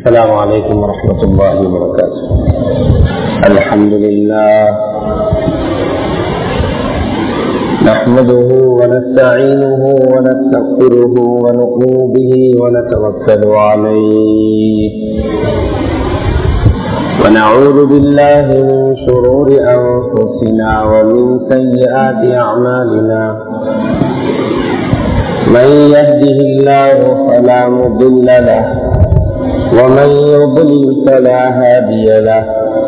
السلام عليكم ورحمة الله وبركاته الحمد لله نحمده ونستعينه ونستغفره ونؤمن به ونتوكل عليه ونعوذ بالله من شرور أنفسنا ومن سيئات أعمالنا من يهده الله فلا مضل له ومن يضلل فلا هادي له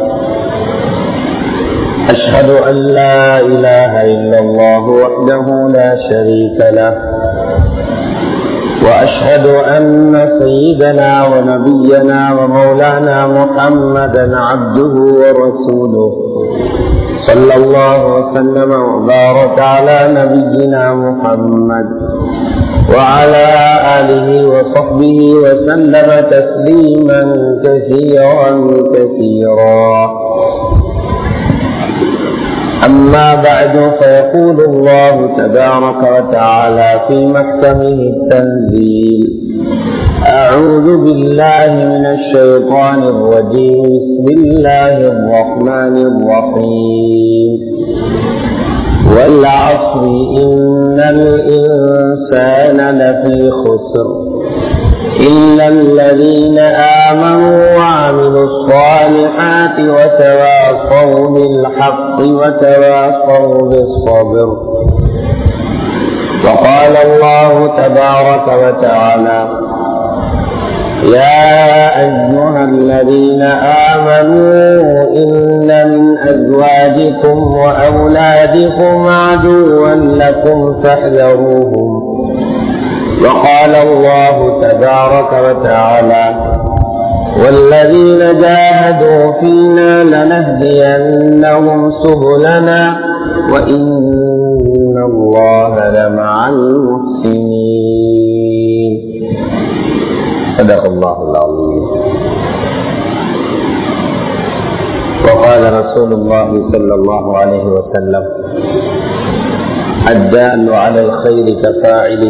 أشهد أن لا إله إلا الله وحده لا شريك له وأشهد أن سيدنا ونبينا ومولانا محمدا عبده ورسوله صلى الله وسلم وبارك على نبينا محمد وعلى آله وصحبه وسلم تسليما كثيرا كثيرا أما بعد فيقول الله تبارك وتعالى في محكمه التنزيل أعوذ بالله من الشيطان الرجيم بسم الله الرحمن الرحيم والعصر إن الإنسان لفي خسر إلا الذين آمنوا وعملوا الصالحات وتواصوا بالحق وتواصوا بالصبر وقال الله تبارك وتعالى يا أيها الذين آمنوا إن من أزواجكم وأولادكم عدوا لكم فاحذروهم وقال الله تبارك وتعالى والذين جاهدوا فينا لنهدينهم سبلنا وإن الله لمع المحسنين صدق الله العظيم وقال رسول الله صلى الله عليه وسلم الدال على الخير كفاعله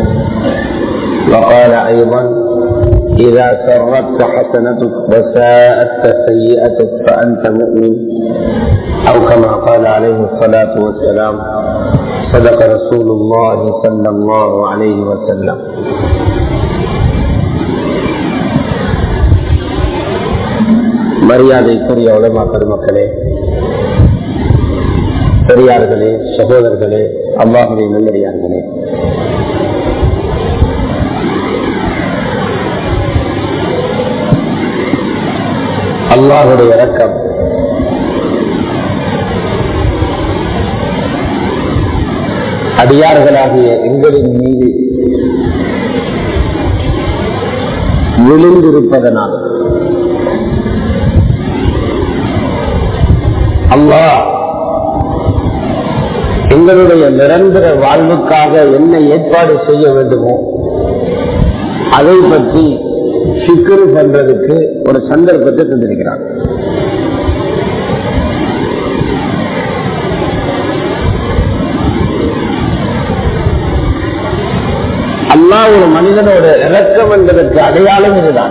وقال أيضا إذا سرتك حسنتك وساءتك سيئتك فأنت مؤمن أو كما قال عليه الصلاة والسلام صدق رسول الله صلى الله عليه وسلم மரியாதைக்குரிய உலமா பெருமக்களே பெரியார்களே சகோதரர்களே அல்லாஹுடைய நல்லடியார்களே அல்லாஹுடைய இறக்கம் அடியார்களாகிய எங்களின் மீது விழுந்திருப்பதனால் அல்லாஹ் எங்களுடைய நிரந்தர வாழ்வுக்காக என்ன ஏற்பாடு செய்ய வேண்டுமோ அதை பற்றி சிக்கரு பண்றதுக்கு ஒரு சந்தர்ப்பத்தை தந்திருக்கிறார் அல்லா ஒரு மனிதனோட இறக்கம் என்பதற்கு அடையாளம் இதுதான்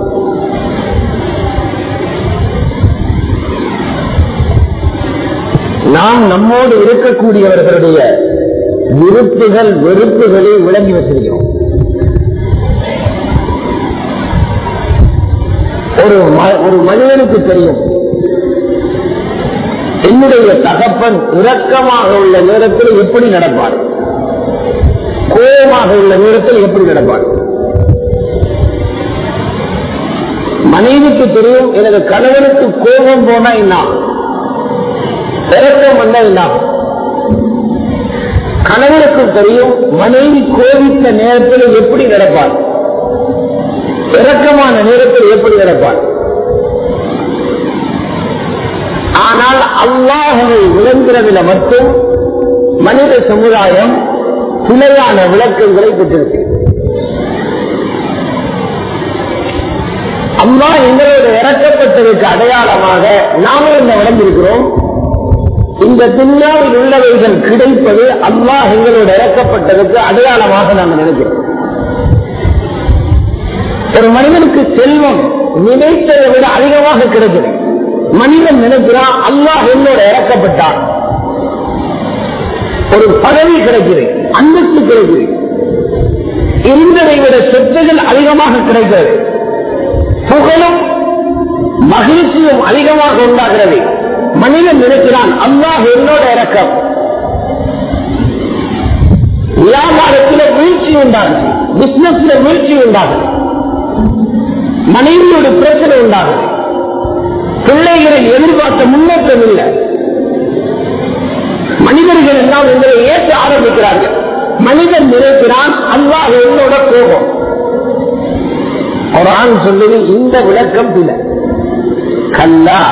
நாம் நம்மோடு இருக்கக்கூடியவர்களுடைய விருப்புகள் வெறுப்புகளை விளங்கி வச்சிருக்கிறோம் ஒரு ஒரு மனிதனுக்கு தெரியும் என்னுடைய தகப்பன் இரக்கமாக உள்ள நேரத்தில் எப்படி நடப்பார் கோபமாக உள்ள நேரத்தில் எப்படி நடப்பார் மனைவிக்கு தெரியும் எனது கணவனுக்கு கோபம் போனா என்ன இறக்கம் வந்தா என்ன கணவனுக்கும் தெரியும் மனைவி கோபித்த நேரத்தில் எப்படி நடப்பார் இறக்கமான நேரத்தில் எப்படி நடப்பார் ஆனால் அல்லாஹனை விளங்குறதுல மட்டும் மனித சமுதாயம் பிழையான விளக்கங்களை பெற்றிருக்கு அம்மா எங்களோட இறக்கப்பட்டதற்கு அடையாளமாக நாமும் இந்த வளர்ந்திருக்கிறோம் இந்த துன்யாவில் உள்ளவைகள் கிடைப்பது அல்லாஹ் எங்களோட இறக்கப்பட்டதற்கு அடையாளமாக நாம் நினைக்கிறோம் ஒரு மனிதனுக்கு செல்வம் நினைத்ததை விட அதிகமாக கிடைக்குது மனிதன் நினைக்கிறான் அல்லாஹ் என்னோட இறக்கப்பட்டான் ஒரு பதவி கிடைக்குது அந்தஸ்து கிடைக்குது இருந்ததை விட சொத்துகள் அதிகமாக கிடைக்கிறது புகழும் மகிழ்ச்சியும் அதிகமாக உண்டாகிறது மனிதன் நினைக்கிறான் அல்லாஹ் என்னோட இறக்கம் வியாபாரத்தில் வீழ்ச்சி உண்டாகுது பிசினஸ்ல வீழ்ச்சி உண்டாகுது மனைவியோட பிரச்சனை உண்டாகுது பிள்ளைகளை எதிர்பார்த்த முன்னேற்றம் இல்லை மனிதர்கள் எல்லாம் உங்களை ஏற்ற ஆரம்பிக்கிறார்கள் மனிதன் நினைக்கிறான் அல்லாஹ் என்னோட கோபம் ஒரு ஆண் சொல்லுது இந்த விளக்கம் பில கல்லா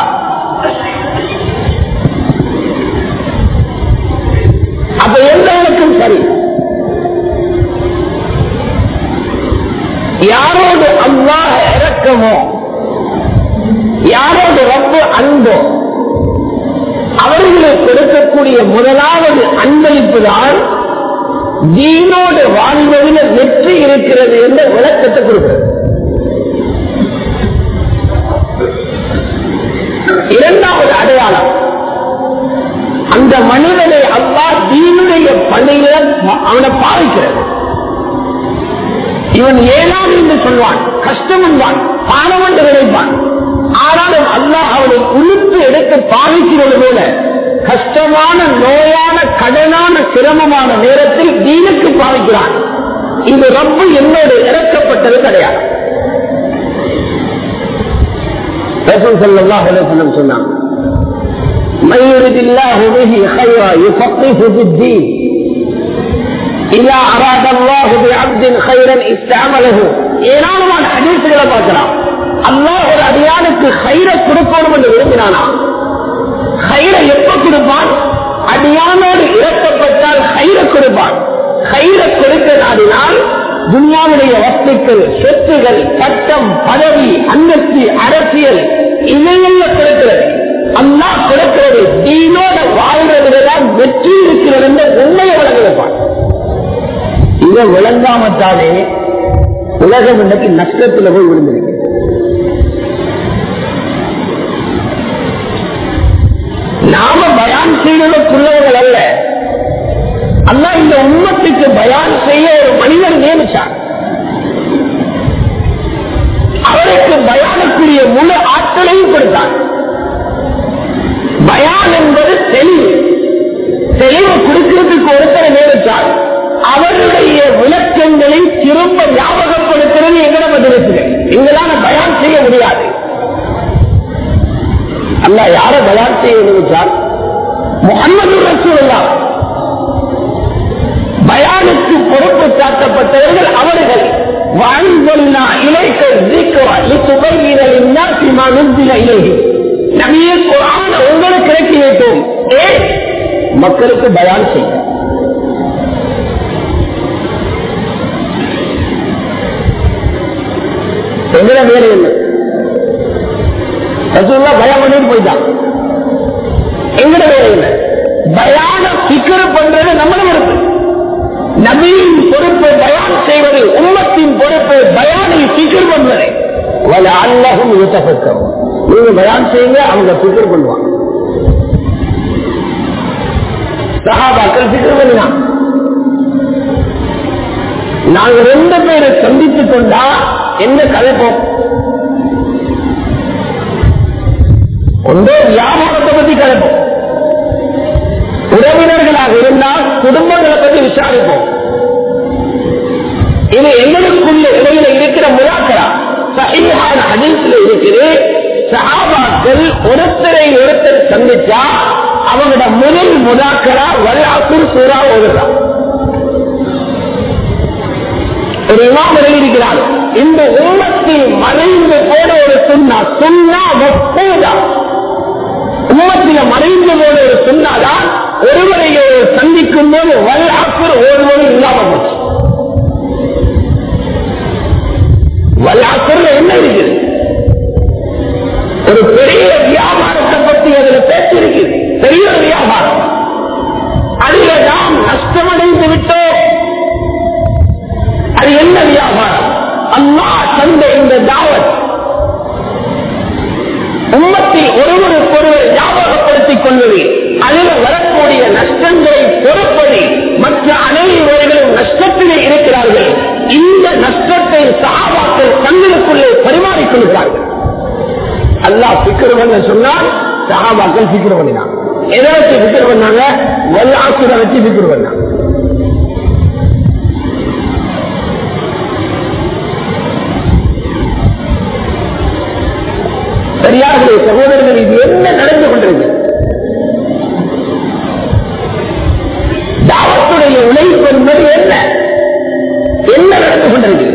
அப்ப எந்த விளக்கம் சரி யாரோடு அல்லாஹ் இறக்கமோ யாரோடு ரொம்ப அன்போ அவர்களுக்கு கொடுக்கக்கூடிய முதலாவது அன்பளிப்பு தான் தீனோடு வாழ்வதில் வெற்றி இருக்கிறது என்ற விளக்கத்தை கொடுக்கிறது இரண்டாவது அடையாளம் அந்த மனிதனை அப்பா தீனுடைய பணியில அவனை பாதிக்கிறது இவன் ஏழாம் என்று சொல்வான் கஷ்டம் என்பான் பானம் என்று நினைப்பான் ஆனாலும் அல்லாஹ் அவனை உளுத்து எடுத்து பாவிக்கிறது போல கஷ்டமான நோயான கடனான சிரமமான நேரத்தில் தீனுக்கு பாவிக்கிறான் இது ரொம்ப என்னோடு இறக்கப்பட்டது கிடையாது சொன்னான் ஏராளமான ஹதீசுகளை பார்க்கலாம் அல்லாஹ் ஒரு அடியானுக்கு கயிறை கொடுக்கணும் என்று விரும்பினானா கயிறை எப்ப கொடுப்பான் அடியானோடு இறக்கப்பட்டால் கயிறை கொடுப்பான் கயிறை கொடுக்க நாடினால் துனியாவுடைய வஸ்துக்கள் சொத்துகள் சட்டம் பதவி அந்தஸ்து அரசியல் இதையெல்லாம் கொடுக்கிறது அண்ணா கொடுக்கிறது தீனோட வாழ்றதுலதான் வெற்றி இருக்கிறது என்ற உண்மையை வழங்க வைப்பான் இதை விளங்காமத்தாலே உலகம் இன்னைக்கு நஷ்டத்தில் போய் விழுந்திருக்கு நாம பயான் செய்வதற்குள்ளவர்கள் அல்ல அல்ல இந்த உண்மத்துக்கு பயான் செய்ய ஒரு மனிதன் நியமிச்சார் அவருக்கு பயானுக்குரிய முழு ஆற்றலையும் கொடுத்தார் பயான் என்பது தெளிவு தெளிவு கொடுக்கிறதுக்கு ஒருத்தரை நியமிச்சார் அவருடைய விளக்கங்களை திரும்ப ஞாபகப்படுத்துறது எங்கட பதிலுக்கு எங்களால பயான் செய்ய முடியாது அல்ல யார பயான் செய்ய நினைச்சார் முகமது ரசூல்லா பயானுக்கு பொறுப்பு சாட்டப்பட்டவர்கள் அவர்கள் வாழ்ந்தொல்லா இலைக்க நபியே குரான் உங்களுக்கு இறக்கி வைத்தோம் ஏ மக்களுக்கு பயான் செய்ய எங்கட வேலை இல்லை ரசூல்லா பயம் பண்ணிட்டு போயிட்டான் எங்கட வேலை இல்லை பயான சிக்கரு பண்றது நம்மளும் இருக்கு நபியின் பொறுப்பு பயான் செய்வது உம்மத்தின் பொறுப்பு பயானை சிக்கர் பண்றது வல அல்லகும் யூத்தபக்கம் நீங்க பயான் செய்யுங்க அவங்க சிக்கர் பண்ணுவாங்க சகாபாக்கள் சிக்கர் பண்ணினான் நாங்க ரெண்டு பேரை சந்தித்துக் கொண்டா என்ன கலைப்போம் ஒன்றே வியாபாரத்தை பத்தி கலைப்போம் உறவினர்களாக இருந்தால் குடும்பங்களை பற்றி விசாரிப்போம் இது எங்களுக்குள்ள இடையில இருக்கிற முலாக்கரா சகிமான அதிர்ச்சியில் இருக்குது சகாபாக்கள் ஒருத்தரை ஒருத்தர் சந்திச்சா அவங்களோட முதல் முதாக்கரா வல்லாக்குள் சூறா ஓடுறான் ஒரு இமாம் எழுதியிருக்கிறார் இந்த உம்மத்தில் மறைந்து போன ஒரு சுண்ணா சுண்ணா வப்பூதா உம்மத்தில மறைந்து போன ஒரு சுண்ணாதான் ஒருவரை சந்திக்கும் போது வல்லாக்குள் ஒருவரும் இல்லாமல் போச்சு வல்லாக்குள் என்ன இருக்குது ஒரு பெரிய வியாபாரத்தை பற்றி அதுல பேச்சு இருக்குது பெரிய ஒரு வியாபாரம் அதுல நாம் நஷ்டமடைந்து விட்டோம் அது என்ன வியாபாரம் அம்மா தந்த சொல்கிறார்கள் அல்லாஹ் சிக்கர் பண்ண சொன்னால் சகாபாக்கள் சிக்கர் பண்ணினாங்க எதை வச்சு சிக்கர் பண்ணாங்க வல்லாசுரை வச்சு சிக்கர் பண்ணாங்க பெரியார்களே சகோதரர்கள் இது என்ன நடந்து கொண்டிருக்கு தாவத்துடைய உழைப்பு என்பது என்ன என்ன நடந்து கொண்டிருக்கு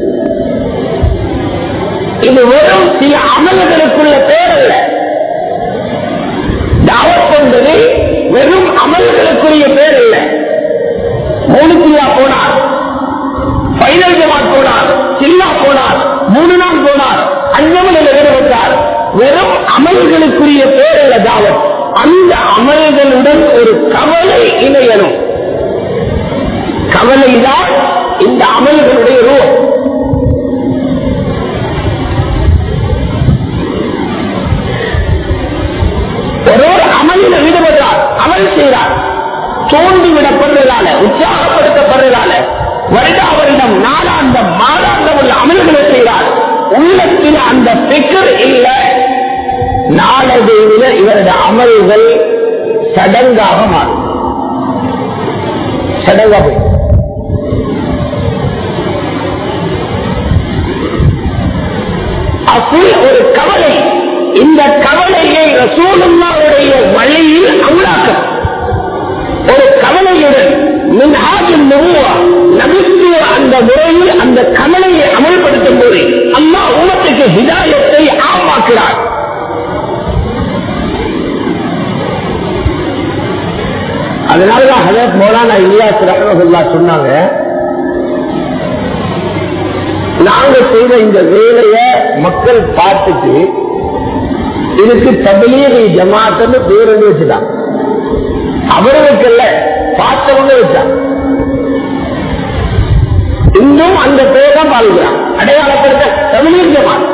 இது வெறும் சில அமல்களுக்குள்ள பேர் அல்ல தாவத் என்பது வெறும் அமல்களுக்குரிய பேர் அல்ல மூணுக்குள்ளா போனார் பைனல் ஜமாத் போனார் சில்லா போனார் மூணு நாள் போனார் அஞ்சமலில் ஈடுபட்டார் வெறும் அமல்களுக்குரிய பேர் அல்ல தாவத் அந்த அமல்களுடன் ஒரு கவலை இணையணும் கவலைதான் இந்த அமல்களுடைய ரூபம் ஒரு அமலில் ஈடுபடுறார் அமல் செய்கிறார் தோண்டி விடப்படுறதால உற்சாகப்படுத்தப்படுறதால வருடா வருடம் நாளாந்தம் மாதாந்தம் உள்ள அமல்களை செய்கிறார் உள்ளத்தில் அந்த பிக்கர் இல்ல நாளடைவில் இவரது அமல்கள் சடங்காக மாறும் சடங்கா போய் அசுல் ஒரு கவலை இந்த கவலையை ரசூலுல்லாவுடைய வழியில் அமலாக்கம் ஒரு கவலையுடன் மின்ஹாஜின் நுருவா நபித்துவ அந்த முறையில் அந்த கவலையை அமல்படுத்தும் போது அம்மா உமத்துக்கு ஹிதாயத்தை ஆமாக்கிறார் அதனாலதான் ஹதரத் மௌலானா இலியாஸ் ரஹமகுல்லா சொன்னாங்க நாங்க செய்த இந்த வேலைய மக்கள் பார்த்துட்டு இதுக்கு தபிலீகி ஜமாத்துன்னு பேர் எழுதி வச்சுட்டான் அவர்களுக்கு இல்ல பார்த்தவங்க வச்சான் இன்னும் அந்த பேர் தான் பாதிக்கிறான் அடையாளப்படுத்த தபிலீக் ஜமாத்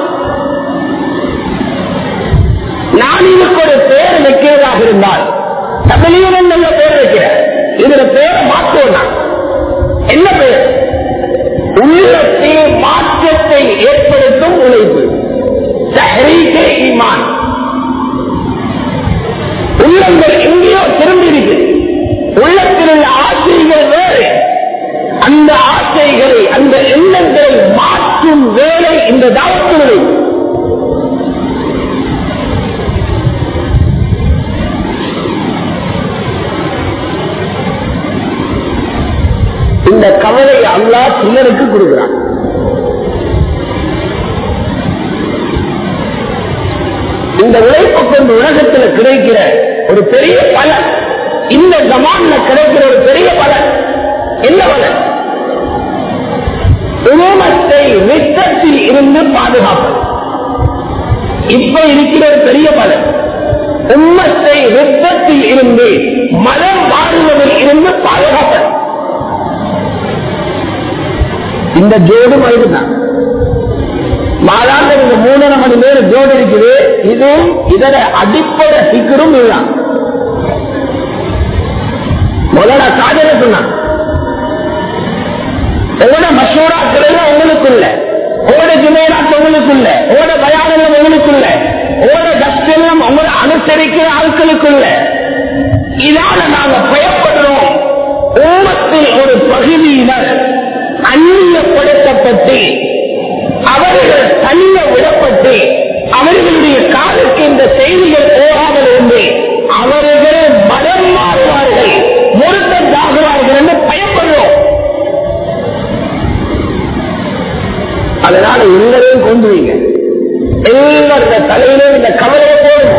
நான் இதுக்கு ஒரு பேர் வைக்கிறதாக இருந்தால் தமிழீகன் நல்ல பேர் வைக்கிறேன் இதுல பேரை மாற்றுவோம் நான் என்ன பேர் உள்ளத்தில் மாற்றத்தை ஏற்படுத்தும் உழைப்பு தஹரீகே ஈமான் உள்ளங்கள் எங்கேயோ திரும்பி இருக்கு உள்ளத்தில் உள்ள ஆசைகள் வேறு அந்த ஆசைகளை அந்த எண்ணங்களை மாற்றும் வேலை இந்த தாவத்துகளை இந்த கவலை அல்லா சிலருக்கு கொடுக்கிறான் இந்த உழைப்பு கொண்டு உலகத்தில் கிடைக்கிற ஒரு பெரிய பலன் இந்த ஜமான்ல கிடைக்கிற ஒரு பெரிய பலன் என்ன பலன் உருவத்தை விட்டத்தில் இருந்து பாதுகாப்பது இப்ப இருக்கிற ஒரு பெரிய பலன் உம்மத்தை விட்டத்தில் இருந்து மனம் வாழ்வதில் இருந்து பாதுகாப்பது இந்த ஜோடு மனிதன் மாதாந்த இந்த மூணரை மணி நேரம் ஜோடு இருக்குது இதுவும் இதர அடிப்படை சிக்கரும் இதுதான் முதல்ல சாதனை சொன்னான் உங்களோட மசூராக்கள் உங்களுக்குள்ள உங்களோட ஜுமேராத் உங்களுக்குள்ள உங்களோட பயானம் உங்களுக்குள்ள உங்களோட கஷ்டம் உங்களை அனுசரிக்கிற ஆட்களுக்குள்ள இதால நாங்க பயப்படுறோம் ஊமத்தில் ஒரு பகுதியினர் அந்நியப்படுத்தப்பட்டு அவர்கள் தனிய விடப்பட்டு அவர்களுடைய காலுக்கு இந்த செய்திகள் போகாமல் இருந்து அவர்கள் மதம் மாறுவார்கள் முருத்ததாகுவார்கள் என்று பயப்படுறோம் அதனால எல்லாரையும் கொண்டு வைங்க எல்லாருடைய தலையிலும் இந்த கவலையை போடுங்க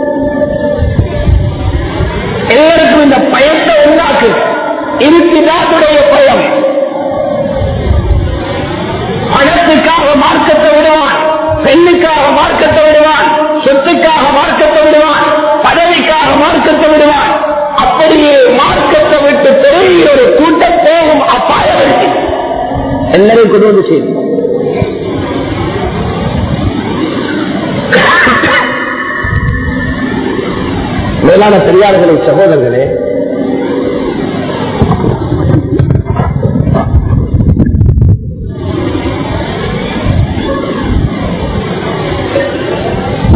எல்லாருக்கும் இந்த பயத்தை உண்டாக்கு இருப்பிதாத்துடைய பயம் பணத்துக்காக மார்க்கத்தை விடுவான் பெண்ணுக்காக மார்க்கத்தை விடுவான் சொத்துக்காக மார்க்கத்தை விடுவான் பதவிக்காக மார்க்கத்தை விடுவான் அப்படியே மார்க்கத்தை விட்டு பெரிய ஒரு கூட்டம் போகும் அப்பாயவர்கள் எல்லாரையும் கொண்டு வந்து செய்யும் மேலான பெரியார்களே சகோதரர்களே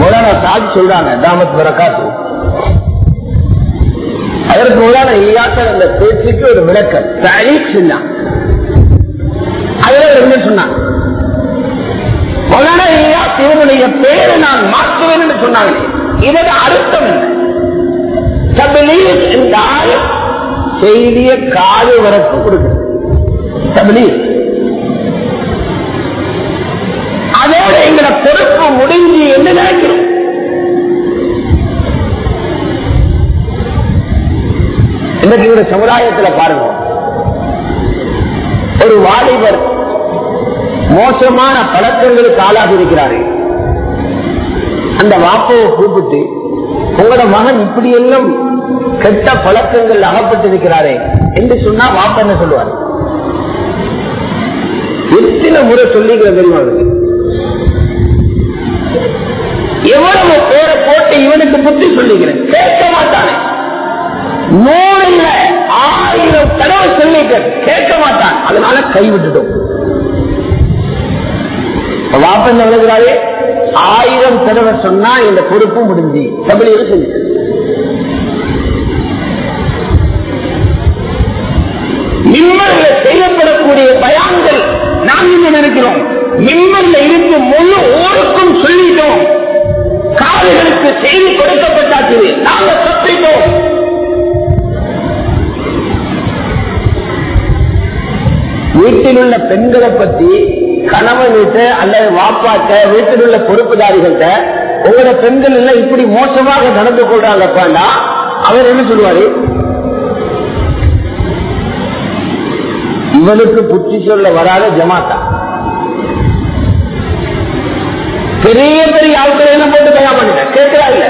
மௌலானா சாஜ் சொல்றாங்க தாமத் பரகாத்து அதற்கு மௌலானா ஈயாக்கள் அந்த பேச்சுக்கு ஒரு விளக்கம் தாரீக் சொன்னான் அதுல என்ன சொன்னாங்க மௌலானா ஈயாஸ் இவனுடைய பேரை நான் மாற்றுவேன் என்று சொன்னாங்க இதோட அர்த்தம் என்ன தபிலீஸ் என்றால் செய்திய காது வரைக்கும் கொடுக்கிறது தபிலீஸ் அதோட எங்களை பொறுப்பு முடிஞ்சு என்று நினைக்கிறோம் இன்னைக்கு இந்த சமுதாயத்துல பாருங்க ஒரு வாலிபர் மோசமான பழக்கங்களுக்கு ஆளாகி இருக்கிறாரு அந்த வாப்பவை கூப்பிட்டு உங்களோட மகன் இப்படி எல்லாம் கெட்ட பழக்கங்கள் அகப்பட்டு இருக்கிறாரே என்று சொன்னா வாப்ப என்ன சொல்லுவார் எத்தனை முறை சொல்லிக்கிற தெரியுமா அவருக்கு? எவ்வளவு பேரை போட்டு இவனுக்கு புத்தி சொல்லிக்கிறேன் கேட்க மாட்டானே நூறு இல்ல ஆயிரம் தடவை சொல்லிக்க கேட்க மாட்டான் அதனால கைவிட்டுட்டோம் வாப்ப என்ன விழுகிறாரு ஆயிரம் தடவை சொன்னா இந்த பொறுப்பு முடிஞ்சு தமிழில் செஞ்சு மிம்மல்ல செய்யப்படக்கூடிய பயான்கள் நாம் இங்க நினைக்கிறோம் மிம்மல்ல இருந்து முழு ஊருக்கும் சொல்லிட்டோம் காதுகளுக்கு செய்தி கொடுக்கப்பட்டாச்சு நாங்க தப்பிட்டோம் வீட்டில் உள்ள பெண்களை பத்தி கணவன் வீட்ட அல்லது வாப்பாட்ட வீட்டில் உள்ள பொறுப்புதாரிகள்கிட்ட உங்களோட பெண்கள் எல்லாம் இப்படி மோசமாக நடந்து கொள்றாங்கப்பாண்டா அவர் என்ன சொல்லுவாரு இவனுக்கு புத்தி சொல்ல வராத ஜமாத்தா பெரிய பெரிய ஆட்கள் எல்லாம் போட்டு தயார் பண்ணிட்டேன் கேட்கிறா இல்ல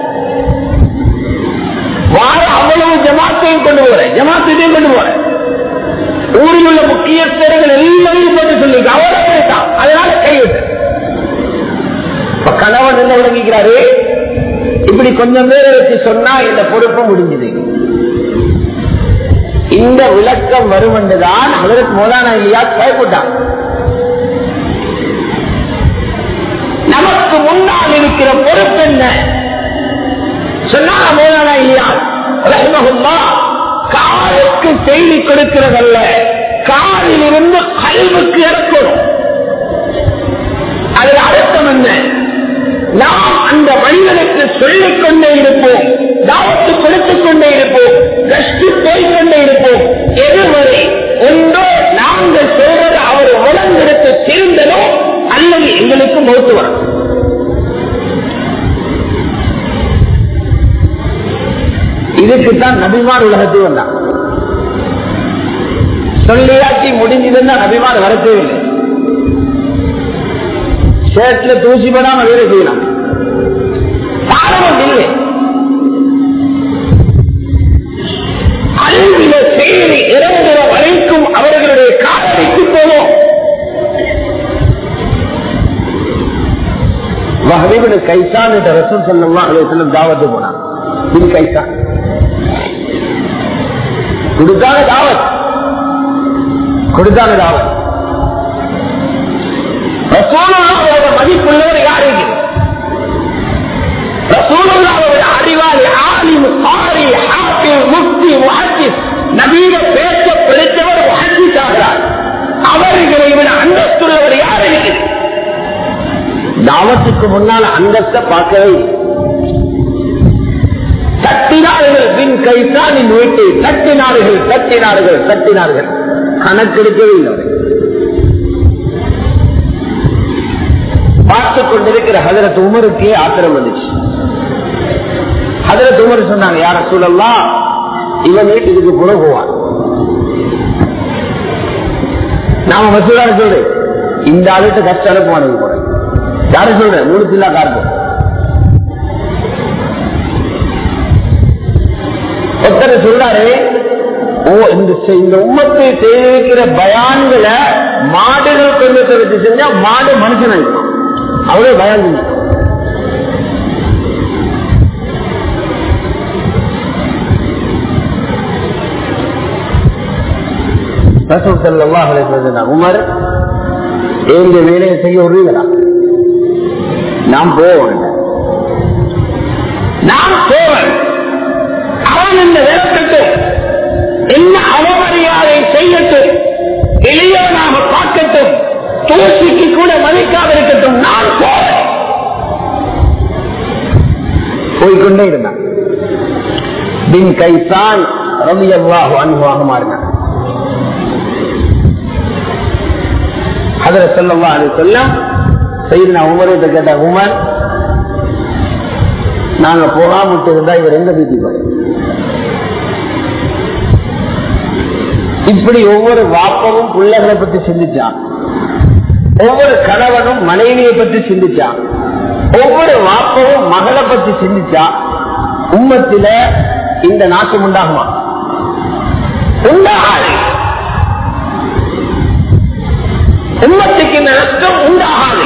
வார அவ்வளவு ஜமாத்தையும் கொண்டு போறேன் ஜமாத்தையும் கொண்டு போறேன் ஊரில் உள்ள முக்கியஸ்தர்கள் எல்லாரையும் போட்டு சொல்லி அவரை கேட்டான் அதனால கைவிட்டு இப்ப கணவன் என்ன விளங்கிக்கிறாரு இப்படி கொஞ்சம் பேரை வச்சு சொன்னா இந்த பொறுப்பு முடிஞ்சது இந்த விளக்கம் வரும் என்றுதான் அதற்கு மோதானா இல்லையா பயப்பட்டான் நமக்கு முன்னால் இருக்கிற பொறுப்பு என்ன சொன்னாங்க மோதானா இல்லையா ரஹ்மஹுல்லா காலுக்கு செய்தி கொடுக்கிறதல்ல காலில் இருந்து கல்வுக்கு இறக்கணும் அதில் அர்த்தம் என்ன நாம் அந்த மனிதனுக்கு சொல்லிக் கொண்டே இருப்போம் தாவத்து கொடுத்துக் கொண்டே இருப்போம் கஷ்டி போய்கொண்டே இருப்போம் எதுவரை ஒன்றோ நாங்கள் சொல்றது அவர் உடம்பெடுத்து திருந்தனோ அல்லது எங்களுக்கு மௌத்து வரும் இதுக்குத்தான் நபிமார் உலகத்துக்கு வந்தான் சொல்லியாட்டி முடிஞ்சதுன்னா நபிமார் வரத்தே இல்லை ஷர்ட்ல தூசி படாம வேலை செய்யலாம் காரணம் இல்லை அழிவில செய்தி இறங்குற வரைக்கும் அவர்களுடைய காலடிக்கு போவோம் வஹபீபனு கைசான் என்ற ரசூல் சொல்லலாம் அலுவலம் தாவத்து போனான் பின் கைசான் கொடுத்தாங்க தாவத் கொடுத்தாங்க தாவத் ரசூலுல்லாவோட மதிப்புள்ளவர் யாருக்கு ரசூலுல்லாவோட அறிவாளி ஆலிம் சாரி ஹாஃபி முஃப்தி முஹத்திஸ் நபீர பேச பிடித்தவர் முஹத்திஸ் ஆகிறார் அவர்களை விட அந்தஸ்துள்ளவர் யார் இருக்கு தாவத்துக்கு முன்னால் அந்தஸ்த பார்க்கவே இல்லை. தட்டினார்கள் பின் கைத்தானின் வீட்டை தட்டினார்கள் தட்டினார்கள் தட்டினார்கள் கணக்கெடுக்கவே இல்லை அவரை. பார்த்துக் கொண்டிருக்கிற ஹதரத் உமருக்கே ஆத்திரம் வந்துச்சு ஹதரத் உமர் சொன்னாங்க யார சொல்லலாம் இவன் வீட்டுக்கு கூட போவான் நாம மசூதான சொல்றேன் இந்த ஆளுக்கு கஷ்டம் அனுப்புவானுங்க கூட யாரும் சொல்றேன் மூணு சில்லா கார்போம் ஒருத்தர் சொல்றாரு ஓ இந்த செ- இந்த உம்மத்தை செய்திருக்கிற பயான்களை மாடுகள் கொண்டு வச்சு செஞ்சா மாடு மனுஷன் ஆயிடும் அவ்வளவு பயான் செஞ்சு ரசூல் ஸல்லல்லாஹு அலைஹி வஸல்லம் உமர் எங்க வேலையை செய்ய விடுறீங்களா நாம் போவோம் தூசிக்கு கூட மதிக்காத இருக்கட்டும் நான் போறேன் போய்கொண்டே இருந்தான் பின் கைசான் ரவி அல்லாஹு அனுபவமாக மாறினான் அதுல சொல்லவா அது சொல்ல செய்து நான் உமர்கிட்ட கேட்ட உமர் நாங்க போகாம விட்டு இருந்தா இவர் எங்க பீத்திப்பாரு இப்படி ஒவ்வொரு வாப்பமும் பிள்ளைகளை பற்றி சிந்திச்சான் ஒவ்வொரு கணவனும் மனைவியை பற்றி சிந்திச்சான் ஒவ்வொரு வாப்பவும் மகளை பற்றி சிந்திச்சா உம்மத்தில இந்த நாட்டம் உண்டாகுமா உண்டாகாது உம்மத்துக்கு இந்த நஷ்டம் உண்டாகாது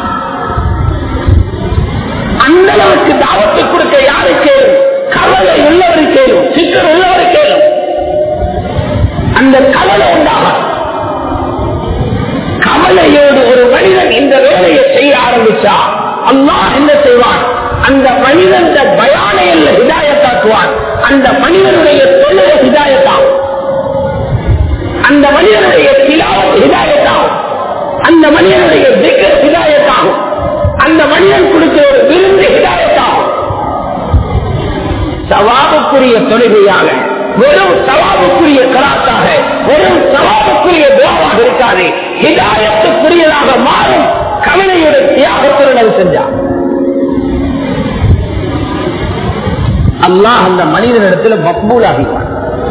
அந்த அளவுக்கு தாவத்தை கொடுக்க யாரு கேளும் கவலை உள்ளவரை கேளும் சிக்கல் உள்ளவரை கேளும் அந்த கவலை உண்டாகாது கவலையோடு ஒரு மனிதன் இந்த வேலையை செய்ய ஆரம்பிச்சா அல்லாஹ் என்ன செய்வான் அந்த மனிதன் பயானையில் ஹிதாயத்தாக்குவான் அந்த மனிதனுடைய தொழிலை ஹிதாயத்தாகும் அந்த மனிதனுடைய திலாவத் ஹிதாயத்தாகும் அந்த மனிதனுடைய திக்கர் ஹிதாயத்தாகும் அந்த மனிதன் கொடுத்த ஒரு விருந்து ஹிதாயத்தாகும் சவாபுக்குரிய தொழுகையாக வெறும் சவாபுக்குரிய கலாத்தாக வெறும் சவாபுக்குரிய துவாவாக இருக்காது ஹிதாயத்துக்குரியதாக மாறும் கவலையுடைய தியாகத்துடன் அது செஞ்சார் அல்லாஹ் அந்த மனிதனிடத்துல மக்பூல் ஆகிவான்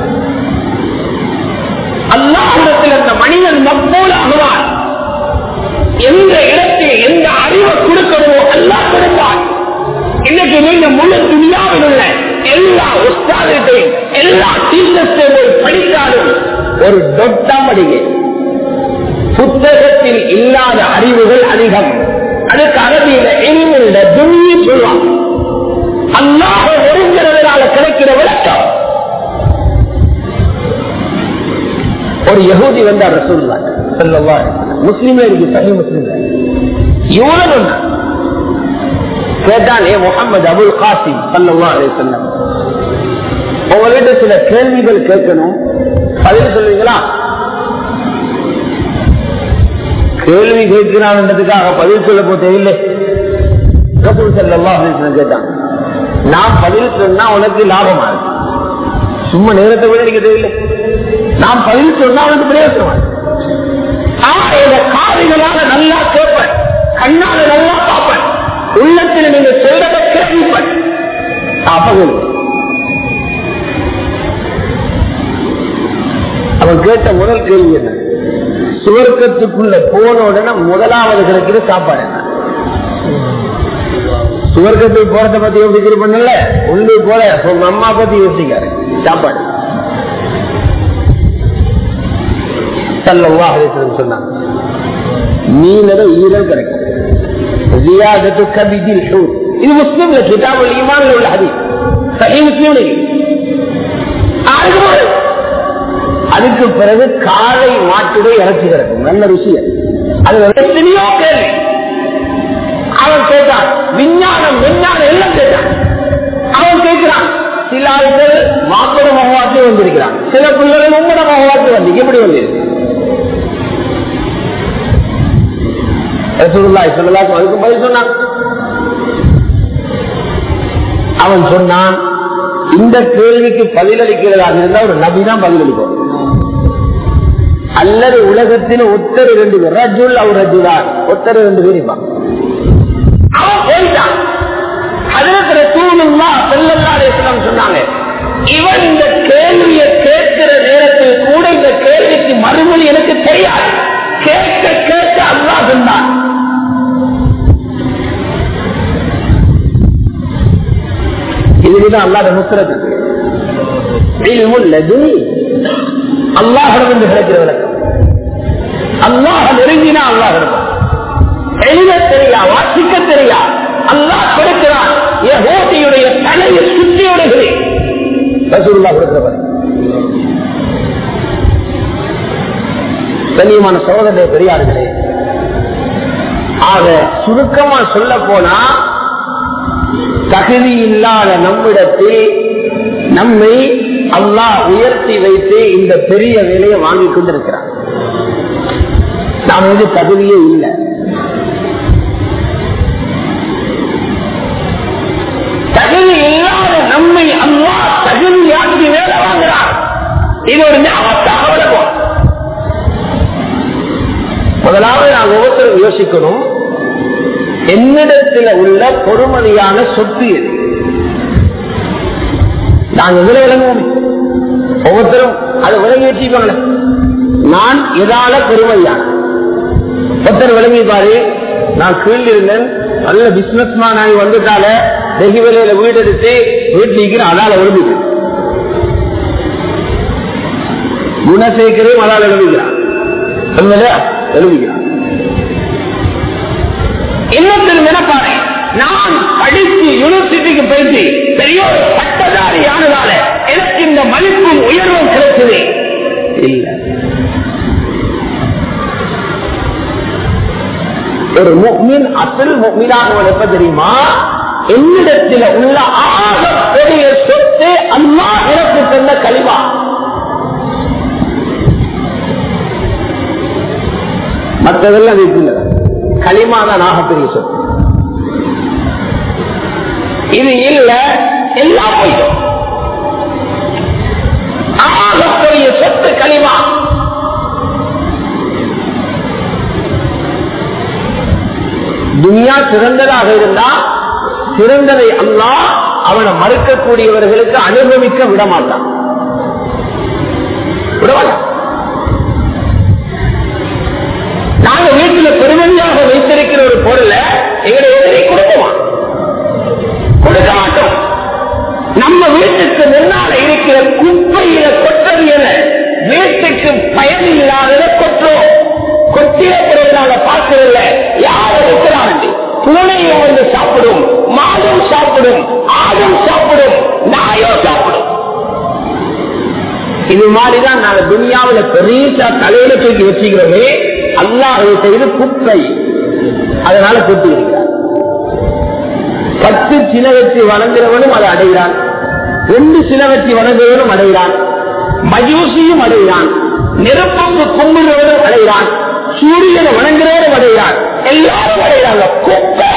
அல்லாஹிடத்தில் அந்த மனிதன் மக்பூல் ஆகுவான் எந்த இடத்தில் எந்த அறிவை கொடுக்கணுமோ அல்லாஹ் கொடுப்பான் இன்னைக்கு நீங்க முழு துணியாவில் உள்ள எல்லா உஸ்தாதத்தையும் எல்லா டீச்சர்ஸையும் படித்தாலும் ஒரு தொட்டாமடிகை புத்தகத்தில் இல்லாத அறிவுகள் அதிகம் அதுக்கு அரபியில எண்ணில் துணியை சொல்லுவாங்க அல்லாஹ ஒருங்கிறதுனால கிடைக்கிற விளக்கம் ஒரு யகூதி வந்தார் ரசூல்லா சொல்லவா முஸ்லீம்ல இருக்கு தனி முஸ்லீம்ல இவனும் கேட்டான் ஏ முகமது அபுல் காசிம் சல்லா அலி சொல்லம் உங்கள்கிட்ட சில கேள்விகள் கேட்கணும் பதில் சொல்லுவீங்களா கேள்வி கேட்கிறான்றதுக்காக பதில் சொல்ல போதே இல்லை கபூல் செல்லவா அப்படின்னு கேட்டான் நான் பதில் சொன்னா உனக்கு லாபமா இருக்கு சும்மா நேரத்தை விட நீங்க தெரியல நான் பதில் சொன்னா உனக்கு பிரயோசனமா காதுகளால நல்லா கேட்பேன் கண்ணால நல்லா பார்ப்பேன் உள்ளத்தில் நீங்க சொல்றத கேட்பேன் அப்பகல் அவன் கேட்ட முதல் கேள்வி என்ன சுவர்க்கத்துக்குள்ள போன உடனே முதலாவது கிடைக்கிற சாப்பாடு என்ன சுவர்க்கத்துக்கு போறத பத்தி யோசிக்கிற பண்ணல உள்ளே போல உங்க அம்மா பத்தி யோசிக்காரு சாப்பாடு சல்லவா ஹரிசன் சொன்னாங்க மீனத ஈரல் கிடைக்கும் ஜியாதத்து கபிதில் ஷூர் இது முஸ்லிம்ல கிதாபுல் ஈமான்ல உள்ள ஹதீஸ் சஹீஹ் முஸ்லிம்ல அதுக்கு பிறகு காலை மாட்டுடைய இறைச்சி கிடக்கும் நல்ல ருசி அது எத்தனையோ கேள்வி அவன் கேட்டான் விஞ்ஞானம் விஞ்ஞானம் எல்லாம் கேட்டான் அவன் கேட்கிறான் சில ஆட்கள் மாப்பிட மகவாத்து வந்திருக்கிறான் சில பிள்ளைகள் உங்களோட மகவாத்து வந்து எப்படி வந்திருக்கு அதுக்கு பதில் சொன்னான் அவன் சொன்னான் இந்த கேள்விக்கு பதிலளிக்கிறதாக இருந்தா ஒரு நபி தான் பதிலளிக்கும் அல்லது உலகத்தில் ஒத்தர் இரண்டு பேர் ரஜுல் அவர் ரஜுலான் ஒத்தர் இரண்டு பேர் இருப்பான் அவன் போயிட்டான் சொன்னாங்க இவன் இந்த கேள்வியை கேட்கிற நேரத்தில் கூட இந்த கேள்விக்கு மறுமொழி எனக்கு தெரியாது கேட்க கேட்க அல்லா சொன்னான் இதுதான் அல்லாத முத்திரது அல்லாஹிடம் என்று கிடைக்கிற விளக்கம் அல்லாஹ் நெருங்கினா அல்லாஹ் இருக்கும் எழுத தெரியா வாசிக்க தெரியா அல்லாஹ் கொடுக்கிறான் யகோதியுடைய தலையை சுற்றி விடுகிறேன் ரசூல்லா கொடுக்கிறவர் கண்ணியமான சகோதரே பெரியார்களே ஆக சுருக்கமா சொல்ல போனா தகுதி இல்லாத நம்மிடத்தில் நம்மை அல்லாஹ் உயர்த்தி வைத்து இந்த பெரிய வேலையை வாங்கிக் கொண்டிருக்கிறார் நாம் வந்து தகுதியே இல்லை தகுதி இல்லாத நம்மை அம்மா தகுதியாக்கி வேலை வாங்குறார் இது ஒரு ஞாபகத்தாக விளக்கும் முதலாவது நாம் ஒவ்வொருத்தரும் யோசிக்கணும் என்னிடத்தில் உள்ள பொறுமதியான சொத்து எது நாங்கள் எதிர விளங்குவோமே ஒவ்வொருத்தரும் அதை விளங்கி வச்சுக்கோங்களே நான் எதால பெருமையான ஒருத்தர் விளங்கிப்பாரு நான் கீழ் இருந்தேன் நல்ல பிசினஸ் மேன் ஆகி வந்துட்டால வெகு விலையில வீடு எடுத்து வீட்டில் இருக்கிறேன் அதால விழுந்துட்டு குணசேகரையும் அதால எழுதுகிறான் எழுதுகிறான் இன்னொருத்தர் நினைப்பாரு நான் படித்து யூனிவர்சிட்டிக்கு போயிட்டு பெரிய ஒரு பட்டதாரி ஆனதால எனக்கு இந்த மதிப்பும் உயர்வும் கிடைச்சது இல்ல ஒரு முக்மின் அசல் முக்மீனாக எப்ப தெரியுமா என்னிடத்தில் உள்ள ஆக பெரிய சொத்து அம்மா எனக்கு தந்த கழிவா மற்றதெல்லாம் வீட்டில் களிமா தான் ஆகப்பெரிய சொத்து இது இல்ல எல்லாம் போயிடும் ஆகப்பெரிய சொத்து களிமா துனியா சிறந்ததாக இருந்தா சிறந்ததை அல்லா அவனை மறுக்கக்கூடியவர்களுக்கு அனுபவிக்க விடமாட்டான் விடமாட்டான் நாங்க வீட்டில் பெருமதியாக வைத்திருக்கிற ஒரு பொருளை எங்களை எதிரை கொடுக்குமா கொடுக்க மாட்டோம் நம்ம வீட்டுக்கு முன்னால இருக்கிற குப்பையில கொட்டது என வீட்டுக்கு பயன் இல்லாதத கொற்றோம் கொட்டிய பிறகு நாங்க பார்க்கவில்லை யார் இருக்கிறாங்க பூனையும் வந்து சாப்பிடும் மாடும் சாப்பிடும் ஆடும் சாப்பிடும் நாயோ சாப்பிடும் இது மாதிரிதான் நாங்க துனியாவில பெரிய தலையில தூக்கி வச்சுக்கிறோமே அல்லாஹ் செய்து குப்பை அதனால கூட்டி இருக்கிறார் பத்து சில வச்சு வணங்குறவனும் அதை அடைகிறான் ரெண்டு சில வச்சு வணங்குறவனும் அடைகிறான் மஜூசியும் அடைகிறான் நெருப்பங்கு கும்பிடுறவனும் அடைகிறான் சூரியனை வணங்குறவனும் அடைகிறான் எல்லாரும் அடைகிறாங்க குப்பை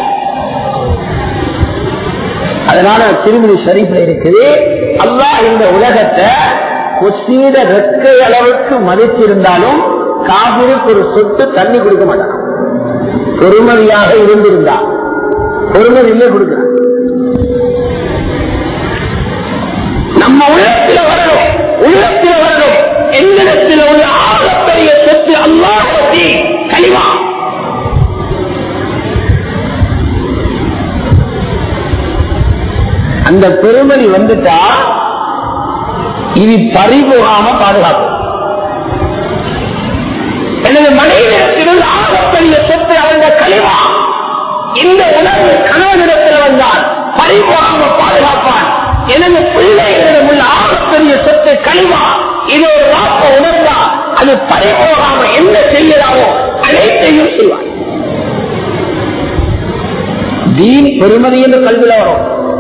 அதனால திருமணி ஷரீஃப்ல இருக்குது அல்லாஹ் இந்த உலகத்தை கொசீட ரெக்கை அளவுக்கு மதித்திருந்தாலும் காவிரிக்கு ஒரு சொட்டு தண்ணி கொடுக்க மாட்டான் பொறுமதியாக இருந்திருந்தா பொறுமதி இல்லை கொடுக்கிறான் நம்ம உள்ளத்தில் வரணும் உள்ளத்தில் வரணும் எந்திரத்தில் உள்ள ஆகப்பெரிய சொத்து அல்லாஹி கனிமா அந்த பெருமதி வந்துட்டா இது பறிபோகாம பாதுகாக்கும் எனது மனைவிடத்தில் ஆகப்பெரிய சொத்து அந்த கழிவா இந்த உணர்வு கணவனிடத்தில் வந்தால் பறிபோகாம பாதுகாப்பான் எனது பிள்ளைகளிடம் உள்ள ஆகப்பெரிய சொத்து கழிவா இது ஒரு வாப்ப உணர்ந்தா அது பறிபோகாம என்ன செய்யலாமோ அனைத்தையும் செய்வார் தீன் பெருமதி என்று கல்வியில் வரும்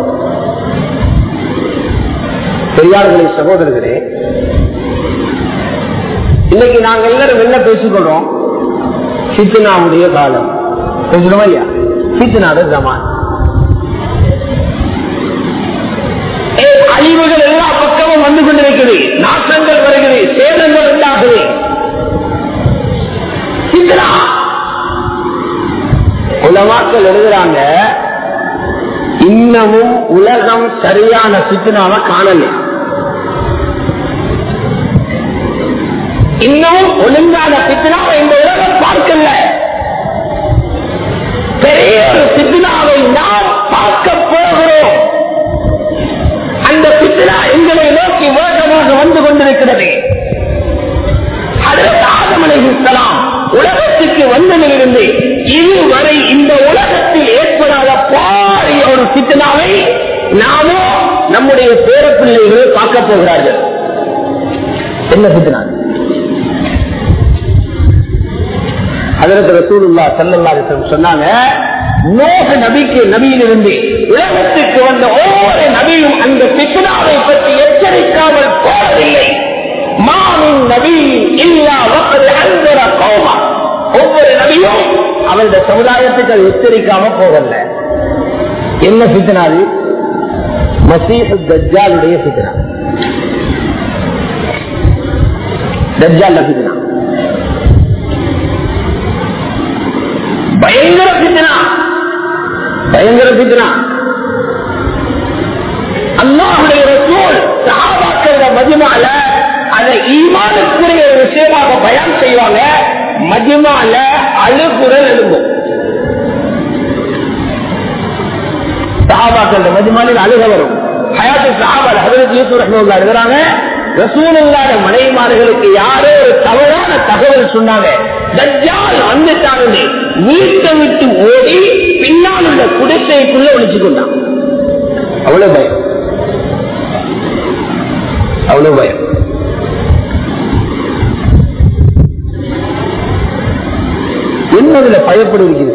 பெரியார்களே சகோதரர்களே இன்னைக்கு நாங்க எல்லாரும் என்ன பேசிக்கொள்றோம் சித்தனாவுடைய காலம் பேசுறோமா இல்லையா சித்தனாத ஜமான் அழிவுகள் எல்லா பக்கமும் வந்து கொண்டிருக்குது நாட்டங்கள் வருகிறது சேதங்கள் உண்டாகுது சித்தனா உலமாக்கள் எழுதுறாங்க இன்னமும் உலகம் சரியான சித்தனாவை காணல இன்னும் ஒழுங்கான சித்தனாவை இந்த உலகம் பார்க்கல பெரிய ஒரு சித்தனாவை நாம் பார்க்க போகிறோம் அந்த சித்தனா எங்களை நோக்கி வேகமாக வந்து கொண்டிருக்கிறது அதற்கு ஆதமனை இருக்கலாம் உலகத்துக்கு வந்ததிலிருந்து இதுவரை இந்த உலகத்தில் ஏற்படாத பாரிய ஒரு சித்தனாவை நாமோ நம்முடைய பேரப்பிள்ளைகள் பார்க்க போகிறார்கள் என்ன சித்தனா அதற்கு ரசூலுல்லா சல்லல்லாஹு சொன்னாங்க நோக நபிக்கு நபியிலிருந்து உலகத்துக்கு வந்த ஒவ்வொரு நபியும் அந்த பித்னாவை பற்றி எச்சரிக்காமல் போவதில்லை மாவின் நபி இல்லா வக்கது அன்பர கோமா ஒவ்வொரு நபியும் அவருடைய சமுதாயத்துக்கு அது எச்சரிக்காம போகல என்ன சித்தனாது மசீஹு தஜ்ஜாலுடைய சித்தனா தஜ்ஜால் சித்தனா பயங்கர சித்தனா பயங்கர சித்தனா அல்லாஹுடைய ரசூல் சஹாபாக்கள மதிமால அதை ஈமானுக்குரிய ஒரு விஷயமாக பயன் செய்வாங்க மதிமால அழுகுரல் எழும்பும் சஹாபாக்கள மதிமாலில் அழுக வரும் ஹயாத்து சஹாபால் ஹதரத் யூசுப் ரஹ்மத்துல்லாஹி எழுதுறாங்க ரசூலுல்லாஹ் மனைவிமார்களுக்கு யாரோ ஒரு தவறான தகவல் சொன்னாங்க தஜ்ஜால் வந்துட்டாங்க வீட்டை விட்டு ஓடி பின்னால் உள்ள குடிசைக்குள்ள ஒழிச்சு கொண்டான் அவ்வளவு பயம் அவ்வளவு பயம் என்னதுல பயப்படுகிறது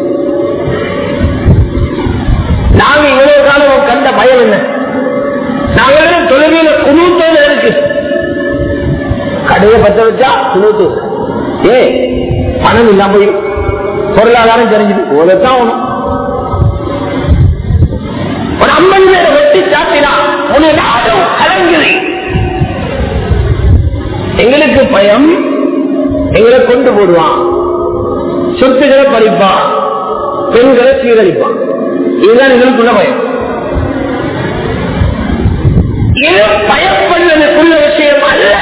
நாங்க இவ்வளவு காலம் கண்ட பயம் என்ன நாங்க தொழுகையில குழுத்தோடு இருக்கு கடையை பத்த வச்சா குழுத்து ஏ பணம் இல்லாம போய் பொருளாதாரம் தெரிஞ்சது உலகத்தான் ஒண்ணும் ஒரு ஐம்பது பேரை வெட்டி சாத்தினா ஒரு நாடும் கலங்குது எங்களுக்கு பயம் எங்களை கொண்டு போடுவான் சொத்துக்களை பறிப்பான் பெண்களை சீரழிப்பான் இதுதான் எங்களுக்குள்ள பயம் இது பயப்படுவதற்குள்ள விஷயம் அல்ல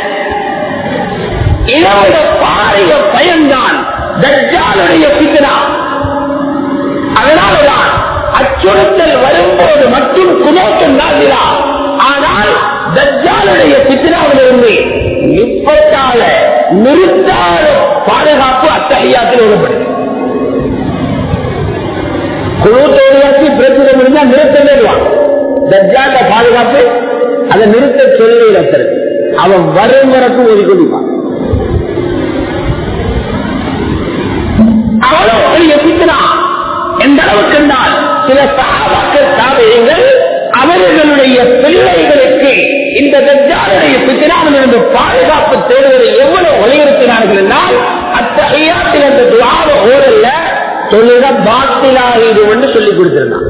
இதோட பாரிய பயம்தான் தஜ்ஜாலுடைய பித்தனா அதனாலதான் அச்சுறுத்தல் வரும்போது மட்டும் குணோக்கம் நாதிரா ஆனால் தஜ்ஜாலுடைய பித்தனாவிலிருந்து நிப்பட்டால நிறுத்தால பாதுகாப்பு அத்தகையாத்தில் விடப்படுது குழுத்தோடு பிரச்சனை முடிஞ்சா நிறுத்த நேருவான் தஜ்ஜால பாதுகாப்பு அதை நிறுத்த சொல்லி இடத்தல் அவன் வரும் வரைக்கும் ஓடிக்கொண்டிருப்பான் அவ்வளோ பெரிய பித்தனா எந்த அளவுக்கு என்றால் சில சகாபாக்கள் சாதனைகள் அவர்களுடைய பிள்ளைகளுக்கு இந்த தஜ்ஜாலுடைய பித்தனாவில் இருந்து பாதுகாப்பு தேடுவதை எவ்வளவு வலியுறுத்தினார்கள் என்றால் அத்தகையாத்தில் அந்த துவார ஓரல்ல தொழுக பாத்திலாகிது என்று சொல்லிக் கொடுத்திருந்தான்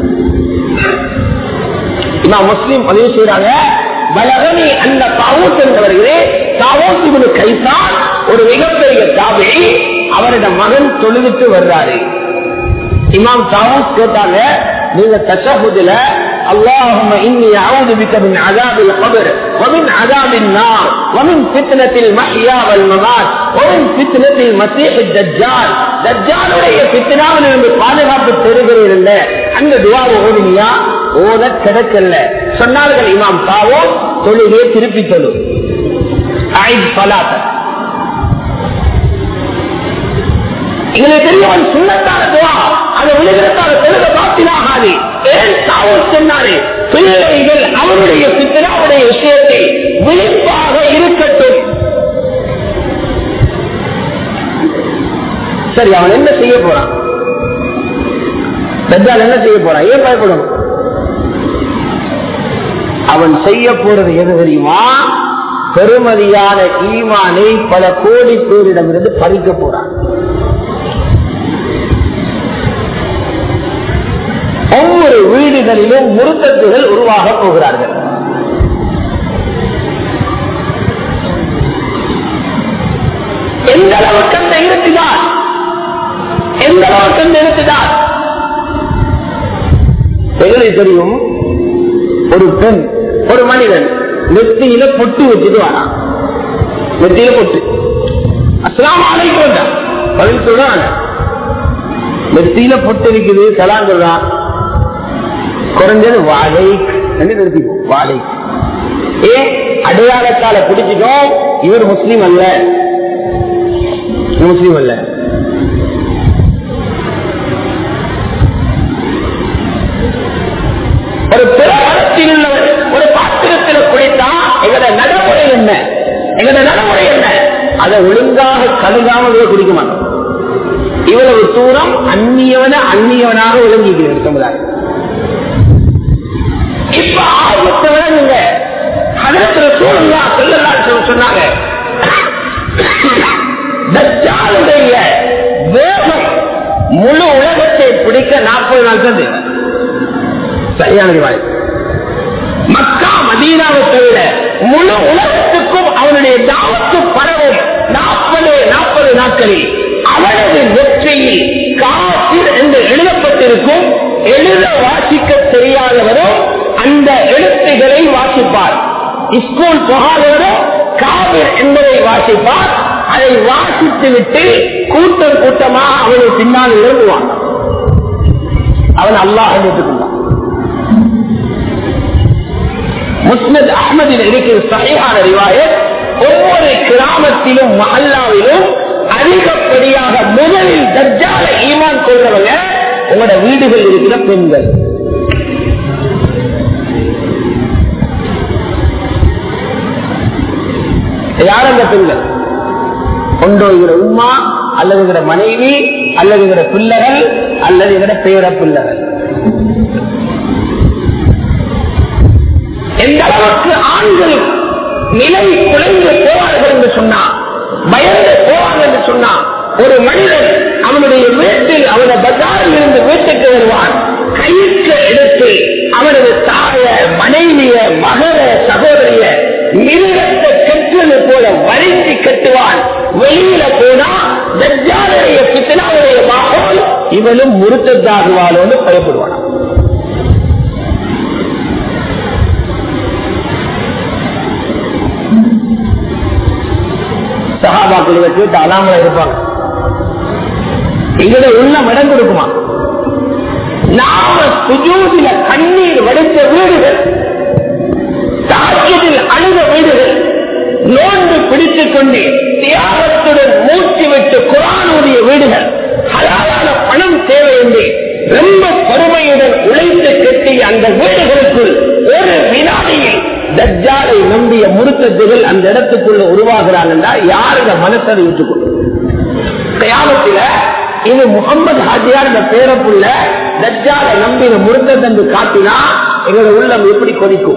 இமாம் முஸ்லீம் பதிவு செய்யறாங்க வலகனி அந்த தாவூத் என்றவர்களே தாவூத் கைசான் ஒரு மிகப்பெரிய தாபி அவரோட மகன் தொழுவிட்டு வர்றாரு இமாம் தாவூத் கேட்டாங்க நீங்க தஷஹுதுல اللهم إني أعوذ بك من عذاب القبر ومن عذاب النار ومن فتنة المحيا والممات ومن فتنة المسيح الدجال دجال உடைய பித்தனாவில் இருந்து பாதுகாப்பு பெறுகிறீர்கள் இல்ல அந்த துவாவை ஓடுனியா ஓத கிடக்கல்ல சொன்னார்கள் இமாம் தாவோ தொழுகே திருப்பி தொழு ஐத் பலாத்த எங்களுக்கு தெரியும் சுண்ணத்தான துவா அதை விழுகிறதால தொழுக பாத்தினாகாது ஏன் தாவோ சொன்னாரு பிள்ளைகள் அவருடைய பித்தனாவுடைய விஷயத்தை விழிப்பாக இருக்கட்டும் சரி அவன் என்ன செய்ய போறான் தஜ்ஜால் என்ன செய்ய போறான் ஏன் பயப்படணும் அவன் செய்ய போறது எது தெரியுமா பெருமதியான ஈமானை பல கோடி பேரிடமிருந்து பறிக்க போறான் ஒவ்வொரு வீடுகளிலும் முருத்தத்துகள் உருவாக போகிறார்கள் எந்த அளவுக்கு அந்த இருக்குதான் எந்த அளவுக்கு அந்த இருக்குதான் எங்களுக்கு தெரியும் ஒரு பெண் ஒரு மனிதன் நெத்தியில பொட்டு வச்சுட்டு வரான் நெத்தியில பொட்டு அஸ்லாம் அலைக்கும் பதில் சொல்றாங்க நெத்தியில பொட்டு இருக்குது சலாம் சொல்றான் குறைஞ்சது வாழை என்று நிறுத்திப்போம் வாழை ஏ அடையாளத்தால பிடிச்சிட்டோம் இவர் முஸ்லீம் அல்ல முஸ்லீம் அல்ல ஒரு பிறத்தில் உள்ளவர் ஒரு பாத்திரத்தில் குடித்தா எங்களோட நடைமுறை என்ன எங்களோட நடைமுறை என்ன அதை ஒழுங்காக கழுகாமல் குடிக்க மாட்டோம் இவ்வளவு தூரம் அந்நியவன அந்நியவனாக விளங்கிக்கிறேன் சமுதாயம் இப்ப ஆபத்தை விளங்குங்க அதற்கு சூழலா சொல்லலாம் சொன்னாங்க தஜ்ஜாலுடைய கிடைக்க நாற்பது நாள் தான் தேவை சரியான ரிவாய் மக்கா மதீனாவை தவிர முழு உலகத்துக்கும் அவனுடைய தாவத்து பரவும் நாற்பது நாற்பது நாட்களில் அவனது வெற்றியில் காசிர் என்று எழுதப்பட்டிருக்கும் எழுத வாசிக்க தெரியாதவரும் அந்த எழுத்துகளை வாசிப்பார் ஸ்கூல் போகாதவரும் காவிர் என்பதை வாசிப்பார் அதை வாசித்து விட்டு கூட்டம் கூட்டமாக அவனை பின்னால் இறங்குவான் அவன் அல்லாஹ் எடுத்துக்கொண்டான் முஸ்னத் அஹமதில் இருக்கிற சகையான ரிவாயத் ஒவ்வொரு கிராமத்திலும் மஹல்லாவிலும் அதிகப்படியாக முதலில் தஜ்ஜால ஈமான் கொள்றவங்க உங்களோட வீடுகள் இருக்கிற பெண்கள் யார் அந்த பெண்கள் கொண்டு வருகிற உமா அல்லது எங்கட மனைவி அல்லது எங்கட பிள்ளைகள் அல்லது எங்கட பேர பிள்ளைகள் எந்த அளவுக்கு ஆண்கள் நிலை குலைந்து போவார்கள் என்று சொன்னா பயந்து போவார்கள் என்று சொன்னா ஒரு மனிதன் அவனுடைய வீட்டில் அவனது பஜாரில் இருந்து வீட்டுக்கு வருவான் கைக்கு எடுத்து அவனது தாய மனைவிய மகர சகோதரிய மிருகத்தை கெட்டது போல வலித்து கட்டுவான் வெளியில போனா தஜ்ஜாலுடைய பித்தனாவுடைய மகன் இவனும் முருத்ததாகுவாளோன்னு பயப்படுவான் சகாபாக்கள் இதை கேட்டு அலாமல இருப்பாங்க எங்களை உள்ள இடம் கொடுக்குமா நாம சுஜூதில கண்ணீர் வடித்த வீடுகள் தாக்கியதில் அழுத வீடுகள் நோன்பு பிடித்துக் கொண்டு தியாகத்துடன் மூச்சு விட்டு குரானுடைய வீடுகள் ஹலாலான பணம் தேவை என்று ரொம்ப பொறுமையுடன் உழைத்து கட்டி அந்த வீடுகளுக்குள் ஒரு வினாடியில் தஜ்ஜாலை நம்பிய முருத்தத்துகள் அந்த இடத்துக்குள்ள உருவாகிறாங்க என்றால் யார் இந்த மனசை விட்டுக்கொள்ளும் கயாமத்தில இது முகமது ஹாஜியார் இந்த பேரப்புள்ள தஜ்ஜாலை நம்பி இந்த முருத்தத்தை காட்டினா எங்களோட உள்ளம் எப்படி கொதிக்கும்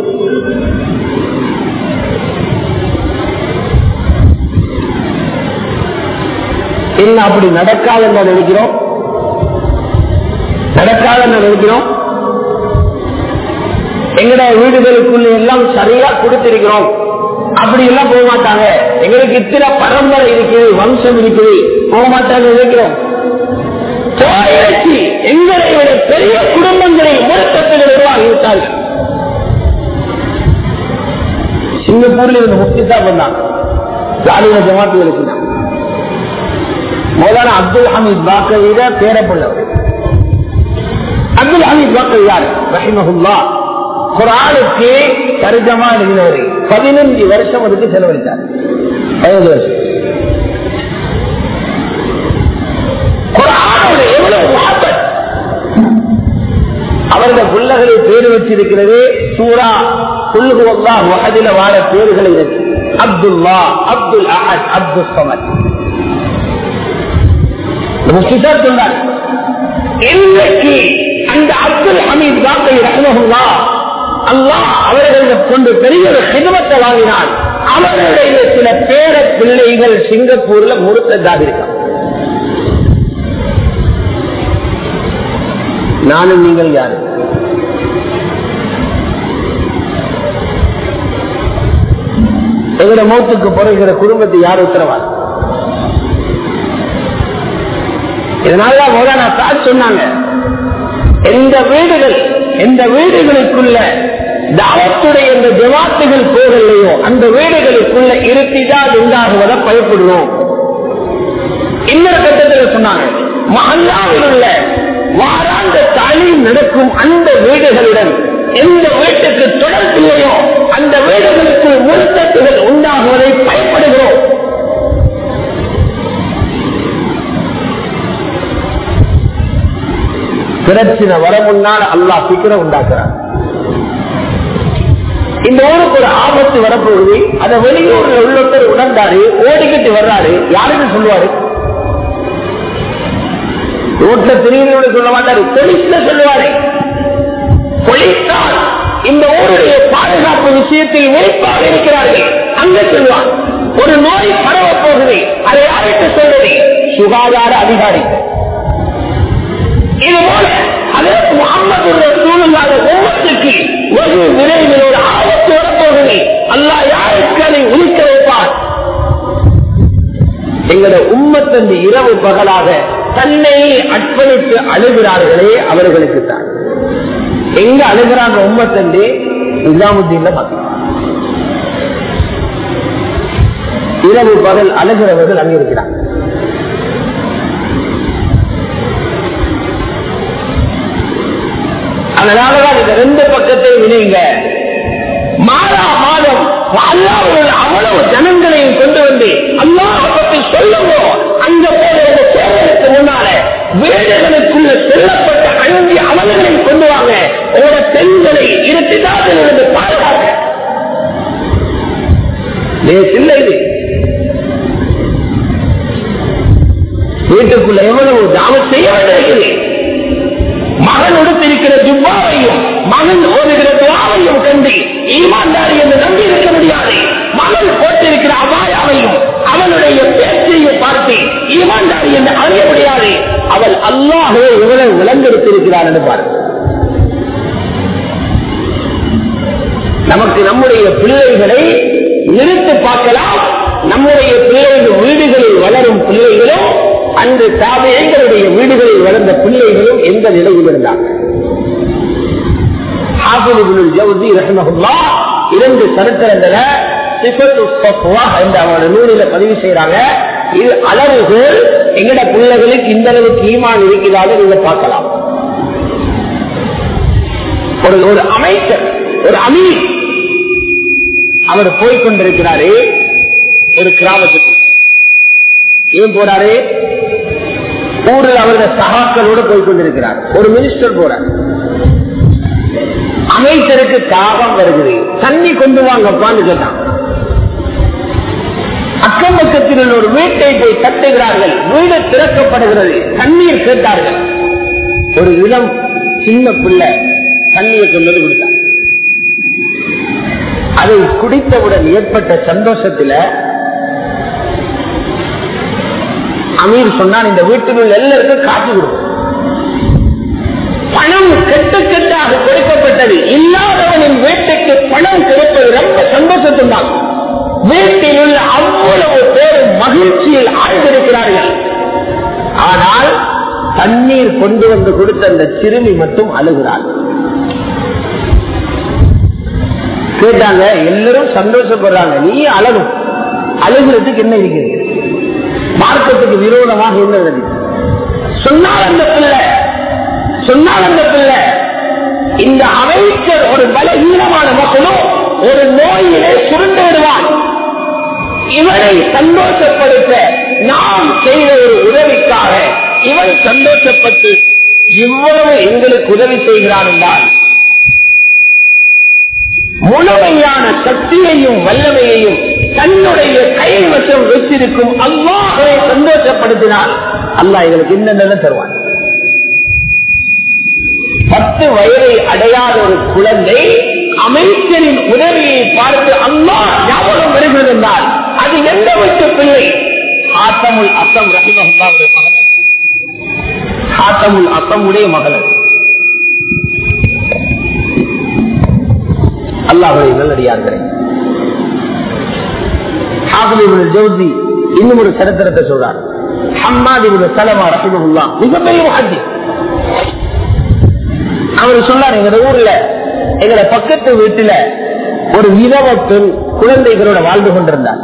என்ன அப்படி நடக்காதுன்னு நினைக்கிறோம் நடக்காதுன்னு நினைக்கிறோம் எங்கட வீடுகளுக்குள்ள எல்லாம் சரியா கொடுத்திருக்கிறோம் அப்படி எல்லாம் போக மாட்டாங்க எங்களுக்கு இத்தனை பரம்பரை இருக்குது வம்சம் இருக்குது போக மாட்டாங்க நினைக்கிறோம் போயிடுச்சு எங்களை விட பெரிய குடும்பங்களை முழுக்கத்தில் உருவாகி விட்டார்கள் சிங்கப்பூர்ல இருந்து முக்திதா பண்ணாங்க ஜாலியில ஜமாத்து எழுப்பினாங்க மௌலானா அப்துல் ஹமீத் பாக்கவிட பேரப்பள்ளவர் அப்துல் ஹமீத் பாக்கவி யார் ரஹிமஹுல்லா குரானுக்கு தரிஜமா எழுதினவர் பதினஞ்சு வருஷம் அதுக்கு செலவழித்தார் பதினஞ்சு வருஷம் குரானோட எவ்வளவு மகத்தம் அவர்கள் புள்ளகளை பேரு வச்சிருக்கிறது சூரா புல்லுகுவல்லா வகதில வாழ பேர்களை இருக்கு அப்துல்லா அப்துல் அஹத் அப்துல் சமத் முஸ்லிசார் சொன்னார் இன்றைக்கு அந்த அப்துல் ஹமீத் வாக்கை ரஹ்மஹுல்லா அல்லாஹ் அவர்களிடம் கொண்டு பெரிய ஒரு சிதமத்தை வாங்கினான் அவர்களுடைய சில பேர பிள்ளைகள் சிங்கப்பூர்ல முறுத்ததாக இருக்கான் நானும் நீங்கள் யாரு எங்களோட மௌத்துக்கு பிறகுற குடும்பத்தை யார் உத்தரவாது இதனால மௌலானா சாத் சொன்னாங்க எந்த வீடுகள் எந்த வீடுகளுக்குள்ள தாவத்துடைய இந்த ஜமாத்துகள் போகலையோ அந்த வீடுகளுக்குள்ள இருத்திதான் உண்டாகுவதை பயப்படுவோம் இன்னொரு கட்டத்தில் சொன்னாங்க மஹல்லாவில் உள்ள வாராந்த தாலீம் நடக்கும் அந்த வீடுகளுடன் எந்த வீட்டுக்கு தொடர்பில்லையோ அந்த வீடுகளுக்கு முழுத்தட்டுகள் உண்டாகுவதை பயப்படுகிறோம் பிரச்சனை வர முன்னால் அல்லா சீக்கிரம் உண்டாக்குறான் இந்த ஊருக்கு ஒரு ஆபத்து வரப்போகுது அதை வெளியூர்ல உள்ளொருத்தர் உணர்ந்தாரு ஓடிக்கிட்டு வர்றாரு யாருன்னு சொல்லுவாரு ரோட்ல திரியினோட சொல்ல மாட்டாரு போலீஸ்ல சொல்லுவாரு போலீஸ்தான் இந்த ஊருடைய பாதுகாப்பு விஷயத்தில் விழிப்பாக இருக்கிறார்கள் அங்க சொல்லுவான் ஒரு நோய் பரவ போகுது அதை யாருக்கு சொல்றது சுகாதார அதிகாரி இது போல அதற்கு முகமது ரசூலுல்லாத உம்மத்துக்கு வெகு விரைவில் ஒரு ஆபத்து வரப்போகுது அல்லாஹ் யாருக்கு அதை உரிக்க வைப்பார் எங்களோட உம்மத்தந்த இரவு பகலாக தன்னை அர்ப்பணித்து அழுகிறார்களே அவர்களுக்கு தான் எங்க அழுகிறாங்க உம்மத்தண்டு இஸ்லாமுத்தீன்ல பார்த்தோம் இரவு பகல் அழுகிறவர்கள் அங்கே இருக்கிறாங்க அதனாலதான் இந்த ரெண்டு பக்கத்தையும் இணைங்க மாதா மாதம் அல்லாவுடைய அவ்வளவு ஜனங்களையும் கொண்டு வந்து அல்லாஹ் பற்றி சொல்லுங்க அங்க போய் சேவலுக்கு முன்னால வீடுகளுக்குள்ள செல்லப்பட்ட அஞ்சு அவர்களையும் கொண்டு வாங்க உங்களோட பெண்களை இருட்டிதார்கள் இருந்து பாதுகாக்க இல்லை இது வீட்டுக்குள்ள எவ்வளவு தாமம் செய்ய வேண்டியிருக்குது மகன் உடுத்திருக்கிற ஜுப்பாவையும் மகன் ஓதுகிற துவாவையும் கண்டு ஈமான்தாரி என்று நம்பி இருக்க முடியாது மகன் போட்டிருக்கிற அபாயாவையும் அவனுடைய பேச்சையும் பார்த்து ஈமான்தாரி என்று அறிய முடியாது அவள் அல்லாஹே இவ்வளவு விளங்கெடுத்திருக்கிறார் என்று பாருங்கள் நமக்கு நம்முடைய பிள்ளைகளை நிறுத்து பார்க்கலாம் நம்முடைய பிள்ளைகள் வீடுகளில் வளரும் பிள்ளைகளும் அன்று தாபியங்களுடைய வீடுகளில் வளர்ந்த பிள்ளைகளும் எந்த நிலையில் இருந்தாங்க இரண்டு சரித்திரங்களை அவனோட நூலில பதிவு செய்யறாங்க இது அளவுகள் எங்கட பிள்ளைகளுக்கு இந்த அளவுக்கு ஈமான் இருக்கிறதாக நீங்க பார்க்கலாம் ஒரு ஒரு அமைச்சர் ஒரு அமீர் அவர் போய்கொண்டிருக்கிறாரே ஒரு கிராமத்துக்கு ஏன் போறாரு ஊரில் அவருடைய சகாக்களோடு போய்கொண்டிருக்கிறார் ஒரு மினிஸ்டர் போறார் அமைச்சருக்கு தாகம் வருகிறது தண்ணி கொண்டு வாங்கப்பான்னு கேட்டான் அக்கம் பக்கத்தில் உள்ள ஒரு வீட்டை போய் தட்டுகிறார்கள் வீடு திறக்கப்படுகிறது தண்ணீர் கேட்டார்கள் ஒரு இளம் சின்ன பிள்ளை தண்ணியை கொண்டு வந்து கொடுத்தார் அதை குடித்தவுடன் ஏற்பட்ட சந்தோஷத்துல அமீர் சொன்னான் இந்த வீட்டில் உள்ள எல்லாருக்கும் காசு கொடுக்கும் பணம் கெட்டு கெட்டாக கொடுக்கப்பட்டது இல்லாதவனின் வீட்டுக்கு பணம் கிடைப்பது ரொம்ப சந்தோஷத்துதான் வீட்டில் உள்ள அவ்வளவு பேர் மகிழ்ச்சியில் ஆழ்ந்திருக்கிறார்கள் ஆனால் தண்ணீர் கொண்டு வந்து கொடுத்த அந்த சிறுமி மட்டும் அழுகிறார் கேட்டாங்க எல்லாரும் சந்தோஷப்படுறாங்க நீ அழகும் அழுகிறதுக்கு என்ன இருக்கிறது மார்க்கத்துக்கு விரோதமாக என்ன நடக்குது சொன்னால் அந்த பிள்ளை சொன்னால் அந்த பிள்ளை இந்த அமைச்சர் ஒரு பலகீனமான மக்களும் ஒரு நோயிலே சுருண்டு விடுவான் இவனை சந்தோஷப்படுத்த நாம் செய்த ஒரு உதவிக்காக இவன் சந்தோஷப்பட்டு இவ்வளவு எங்களுக்கு உதவி செய்கிறான் என்றால் முழுமையான சக்தியையும் வல்லமையையும் தன்னுடைய கைவசம் வச்சிருக்கும் அல்லாஹை சந்தோஷப்படுத்தினால் அல்லாஹ் எங்களுக்கு என்னென்ன தருவான் பத்து வயதை அடையாத ஒரு குழந்தை அமைச்சரின் உதவியை பார்த்து அம்மா ஞாபகம் வருகிறது என்றால் அது எந்த வீட்டு பிள்ளை ஆத்தமுல் அசம் ரஹிமஹுல்லாவுடைய மகள் ஆத்தமுல் அசமுடைய மகள் அது அல்லாஹுடைய நல்லடியார்களே ஜோதி இன்னும் ஒரு சரித்திரத்தை சொல்றார் ஹம்மாதிபுல சலமா ரஹிமஹுல்லா மிகப்பெரிய ஹஜி அவர் சொன்னார் எங்க ஊர்ல எங்கள பக்கத்து வீட்டுல ஒரு விதவ பெண் குழந்தைகளோட வாழ்ந்து கொண்டிருந்தார்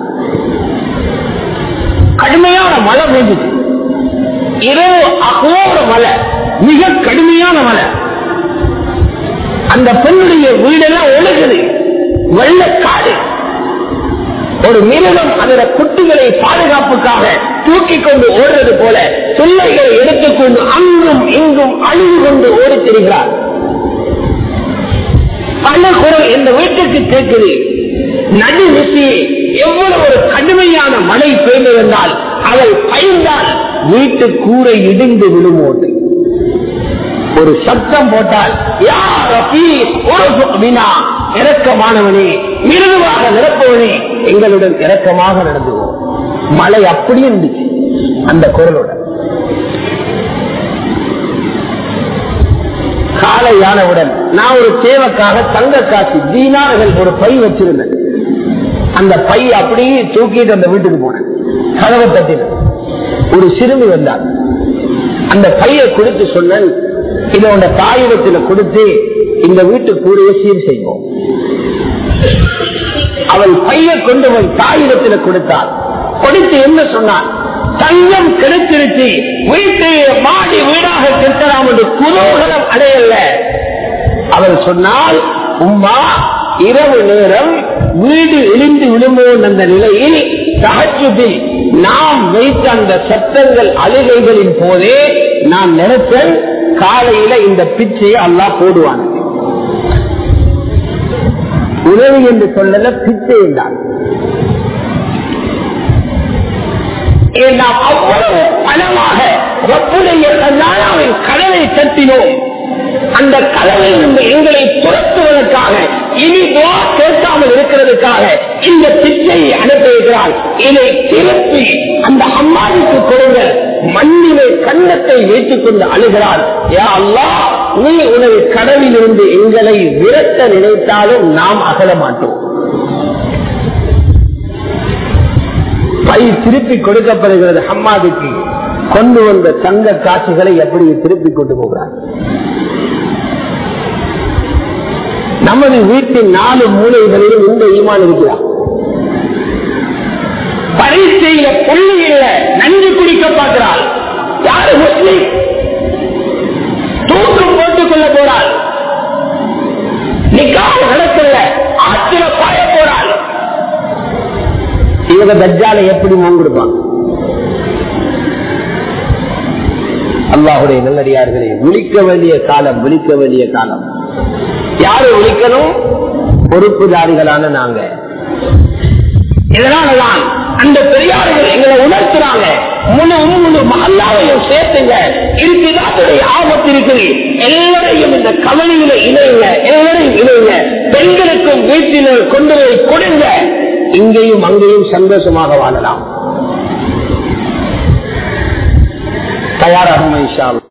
கடுமையான மழை பெய்ஞ்சுது இரவு அகோர மழை மிக கடுமையான மழை அந்த பெண்ணுடைய வீடெல்லாம் ஒழுகுது வெள்ளக்காடு ஒரு மிருகம் அதோட குட்டிகளை பாதுகாப்புக்காக தூக்கி கொண்டு ஓடுறது போல பிள்ளைகளை எடுத்துக்கொண்டு அங்கும் இங்கும் அழிவு கொண்டு ஓடித் திரிகிறார் பல குரல் இந்த வீட்டுக்கு கேட்குது நடு நிசி எவ்வளவு ஒரு கடுமையான மழை பெய்திருந்தால் அவள் பயந்தால் வீட்டு கூரை இடிந்து விழுமோது ஒரு சத்தம் போட்டால் யார் இறக்கமானவனே மிருதுவாக நிரப்பவனே எங்களுடன் இறக்கமாக நடந்துவோம் மழை அப்படி இருந்துச்சு அந்த குரலோட காலையானவுடன் நான் ஒரு தேவைக்காக தங்க காசு தீனார்கள் ஒரு பை வச்சிருந்தேன் அந்த பை அப்படியே தூக்கிட்டு அந்த வீட்டுக்கு போனேன் கதவை தட்டினேன் ஒரு சிறுமி வந்தார் அந்த பையை கொடுத்து சொன்னேன் இதை உங்க தாயிடத்துல கொடுத்து இந்த வீட்டு கூடையை சீர் செய்வோம் அவள் பையை கொண்டு போய் தாயிடத்துல கொடுத்தாள் கொடுத்து என்ன சொன்னான் தங்கம் கிடைச்சிருச்சு வீட்டு மாடி வீடாக கட்டலாம் என்று குதூகலம் அடையல அவள் சொன்னால் உம்மா இரவு நேரம் வீடு இழிந்து விழும்போது அந்த நிலையில் தகச்சுதில் நாம் வைத்த அந்த சத்தங்கள் அழுகைகளின் போதே நான் நினைத்தேன் காலையில இந்த பிச்சையை அல்லா போடுவான் உதவி என்று சொல்லல பிச்சை என்றான் நாம் அவ்வளவு பணமாக ரப்புடைய கல்லாவின் கடலை தட்டினோம் அந்த கடலில் எங்களை துரத்துவதற்காக இனி துவா கேட்காமல் இருக்கிறதுக்காக இந்த பிச்சையை அனுப்பியிருக்கிறார் இதை திருப்பி அந்த அம்மாவுக்கு கொடுங்கள் மண்ணிலே கண்ணத்தை வைத்துக் கொண்டு அழுகிறார் யா அல்லா நீ உனது கடலில் இருந்து எங்களை விரட்ட நினைத்தாலும் நாம் அகல மாட்டோம் பை திருப்பி கொடுக்கப்படுகிறது ஹம்மாதுக்கு கொண்டு வந்த தங்க காட்சிகளை எப்படி திருப்பி கொண்டு போகிறார் நமது வீட்டின் நாலு மூலைகளிலும் இந்த ஈமான் இருக்கிறார் பரீட்சையில புள்ளி இல்ல நஞ்சு குடிக்க பார்க்கிறாள் யாரு முஸ்லீம் தூக்கம் போட்டுக் கொள்ள போறாள் நிக்காக நடக்கல ஆற்றில பாய போறாள் இவங்க தஜ்ஜாலை எப்படி கொடுப்பாங்க அல்லாஹுடைய நல்லடியார்களே விழிக்க வேண்டிய காலம் விழிக்க வேண்டிய காலம் யாரு விழிக்கணும் பொறுப்புதாரிகளான நாங்க இதனாலதான் அந்த பெரியார்கள் எங்களை உணர்த்துறாங்க முழு முழு மல்லாவையும் சேர்த்துங்க இருக்குதாத்துடைய ஆபத்து இருக்குது எல்லாரையும் இந்த கவலையில இணைங்க எல்லாரையும் இணைங்க பெண்களுக்கும் வீட்டினர் கொண்டு போய் கொடுங்க இங்கேயும் அங்கேயும் சந்தோஷமாக வாழலாம் தயாராகும்